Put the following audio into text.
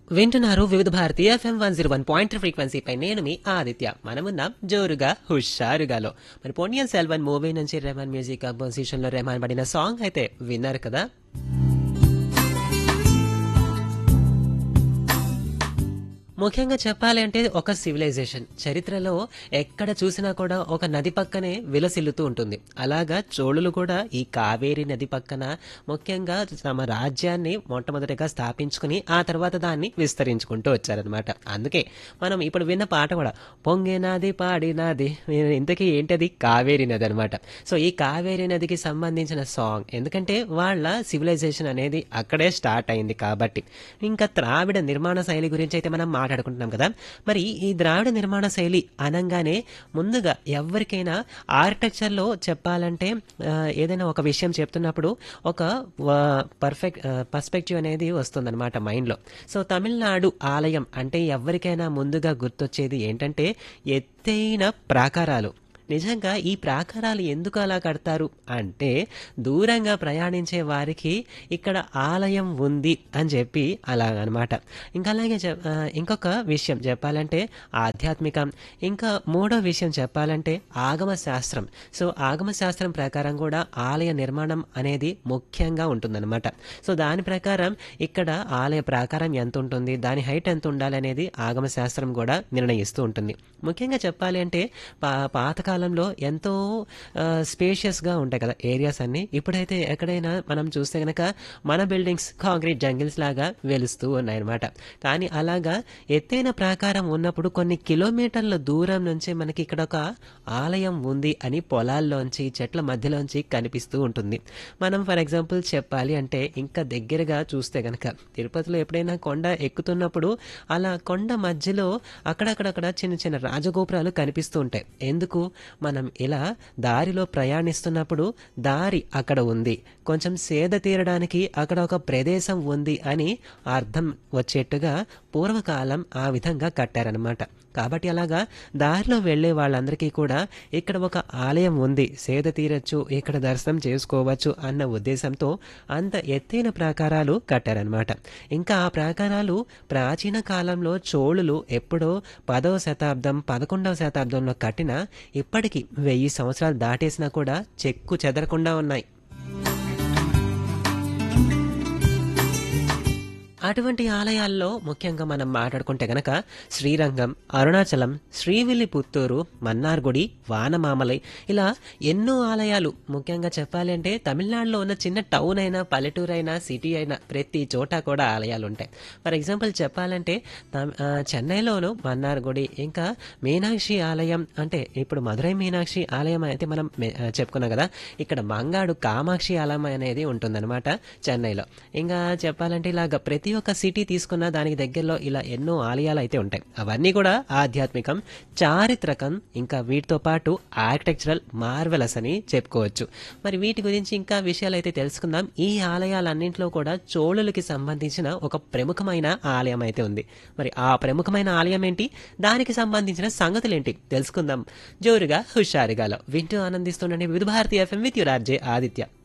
వింటున్నారు Vividh Bharati FM one zero one point ఫ్రీక్వెన్సీపై నేను మీ ఆదిత్య మనమున్నాం జోరుగా హుషారుగాలో మరి పొన్నియన్ సెల్వన్ మూవీ నుంచి రెహమాన్ మ్యూజిక్ కంపోజిషన్ లో రెహమాన్ పడిన సాంగ్ అయితే విన్నారు కదా ముఖ్యంగా చెప్పాలి అంటే ఒక సివిలైజేషన్ చరిత్రలో ఎక్కడ చూసినా కూడా ఒక నది పక్కనే విలసిల్లుతూ ఉంటుంది అలాగా చోళులు కూడా ఈ కావేరి నది పక్కన ముఖ్యంగా తమ రాజ్యాన్ని మొట్టమొదటిగా స్థాపించుకుని ఆ తర్వాత దాన్ని విస్తరించుకుంటూ వచ్చారనమాట అందుకే మనం ఇప్పుడు విన్న పాట కూడా పొంగేనాది పాడినాది ఇంతకీ ఏంటది కావేరి నది అనమాట సో ఈ కావేరి నదికి సంబంధించిన సాంగ్ ఎందుకంటే వాళ్ళ సివిలైజేషన్ అనేది అక్కడే స్టార్ట్ అయింది కాబట్టి ఇంకా ద్రావిడ నిర్మాణ శైలి గురించి అయితే మనం మాట్లాడుకుంటున్నాం కదా మరి ఈ ద్రావిడ నిర్మాణ శైలి అనగానే ముందుగా ఎవరికైనా ఆర్కిటెక్చర్లో చెప్పాలంటే ఆ, ఏదైనా ఒక విషయం చెప్తున్నప్పుడు ఒక పర్ఫెక్ట్ పర్స్పెక్టివ్ అనేది వస్తుందన్నమాట మైండ్లో సో తమిళనాడు ఆలయం అంటే ఎవరికైనా ముందుగా గుర్తొచ్చేది ఏంటంటే ఎత్తైన ప్రాకారాలు నిజంగా ఈ ప్రాకారాలు ఎందుకు అలా కడతారు అంటే దూరంగా ప్రయాణించే వారికి ఇక్కడ ఆలయం ఉంది అని చెప్పి అలా అనమాట ఇంకా అలాగే చెప్- ఆ, ఇంకొక విషయం చెప్పాలంటే ఆధ్యాత్మికం ఇంకా మూడో విషయం చెప్పాలంటే ఆగమ శాస్త్రం సో ఆగమ శాస్త్రం ప్రకారం కూడా ఆలయ నిర్మాణం అనేది ముఖ్యంగా ఉంటుందన్నమాట సో దాని ప్రకారం ఇక్కడ ఆలయ ప్రాకారం ఎంత ఉంటుంది దాని హైట్ ఎంత ఉండాలి అనేది ఆగమ శాస్త్రం కూడా నిర్ణయిస్తూ ఉంటుంది ముఖ్యంగా చెప్పాలి అంటే పా పాతకాలంలో ఎంతో స్పేషియస్గా ఉంటాయి కదా ఏరియాస్ అన్ని ఇప్పుడైతే ఎక్కడైనా మనం చూస్తే కనుక మన బిల్డింగ్స్ కాంక్రీట్ జంగిల్స్ లాగా వెలుస్తూ ఉన్నాయన్నమాట కానీ అలాగా ఎత్తైన ప్రాకారం ఉన్నప్పుడు కొన్ని కిలోమీటర్ల దూరం నుంచి మనకి ఇక్కడ ఒక ఆలయం ఉంది అని పొలాల్లోంచి చెట్ల మధ్యలోంచి కనిపిస్తూ ఉంటుంది మనం ఫర్ ఎగ్జాంపుల్ చెప్పాలి అంటే ఇంకా దగ్గరగా చూస్తే గనక తిరుపతిలో ఎప్పుడైనా కొండ ఎక్కుతున్నప్పుడు అలా కొండ మధ్యలో అక్కడక్కడక్కడ చిన్న చిన్న రాజగోపురాలు కనిపిస్తూ ఉంటాయి ఎందుకు మనం ఇలా దారిలో ప్రయాణిస్తున్నప్పుడు దారి అక్కడ ఉంది కొంచెం సేద తీరడానికి అక్కడ ఒక ప్రదేశం ఉంది అని అర్థం వచ్చేట్టుగా పూర్వకాలం ఆ విధంగా కట్టారనమాట కాబట్టి అలాగా దారిలో వెళ్ళే వాళ్ళందరికీ కూడా ఇక్కడ ఒక ఆలయం ఉంది సేద తీరచ్చు ఇక్కడ దర్శనం చేసుకోవచ్చు అన్న ఉద్దేశంతో అంత ఎత్తైన ప్రాకారాలు కట్టారనమాట ఇంకా ఆ ప్రాకారాలు ప్రాచీన కాలంలో చోళులు ఎప్పుడో పదవ శతాబ్దం పదకొండవ శతాబ్దంలో కట్టిన ఇప్పటికీ వెయ్యి సంవత్సరాలు దాటేసినా కూడా చెక్కు చెదరకుండా ఉన్నాయి అటువంటి ఆలయాల్లో ముఖ్యంగా మనం మాట్లాడుకుంటే గనక శ్రీరంగం అరుణాచలం శ్రీవిల్లిపుత్తూరు మన్నార్గుడి వానమామలై ఇలా ఎన్నో ఆలయాలు ముఖ్యంగా చెప్పాలి అంటే తమిళనాడులో ఉన్న చిన్న టౌన్ అయినా పల్లెటూరు అయినా సిటీ అయినా ప్రతి చోట కూడా ఆలయాలు ఉంటాయి ఫర్ ఎగ్జాంపుల్ చెప్పాలంటే తమ్- ఆ, చెన్నైలోను మన్నార్గుడి ఇంకా మీనాక్షి ఆలయం అంటే ఇప్పుడు మధురై మీనాక్షి ఆలయం అయితే మనం మె- ఆ, చెప్పుకున్నాం కదా ఇక్కడ మంగాడు కామాక్షి ఆలయం అనేది ఉంటుందన్నమాట చెన్నైలో ఇంకా చెప్పాలంటే ఇలాగ ప్రతి ఒక్క సిటీ తీసుకున్న దానికి దగ్గరలో ఇలా ఎన్నో ఆలయాలు అయితే ఉంటాయి అవన్నీ కూడా ఆధ్యాత్మికం చారిత్రకం ఇంకా వీటితో పాటు ఆర్కిటెక్చరల్ మార్వెలస్ అని చెప్పుకోవచ్చు మరి వీటి గురించి ఇంకా విషయాలు అయితే తెలుసుకుందాం ఈ ఆలయాలన్నింటిలో కూడా చోళులకి సంబంధించిన ఒక ప్రముఖమైన ఆలయం అయితే ఉంది మరి ఆ ప్రముఖమైన ఆలయం ఏంటి దానికి సంబంధించిన సంగతులు ఏంటి తెలుసుకుందాం జోరుగా హుషారుగాలో వింటూ ఆనందిస్తుండండి Vividh Bharati FM with your RJ Aditya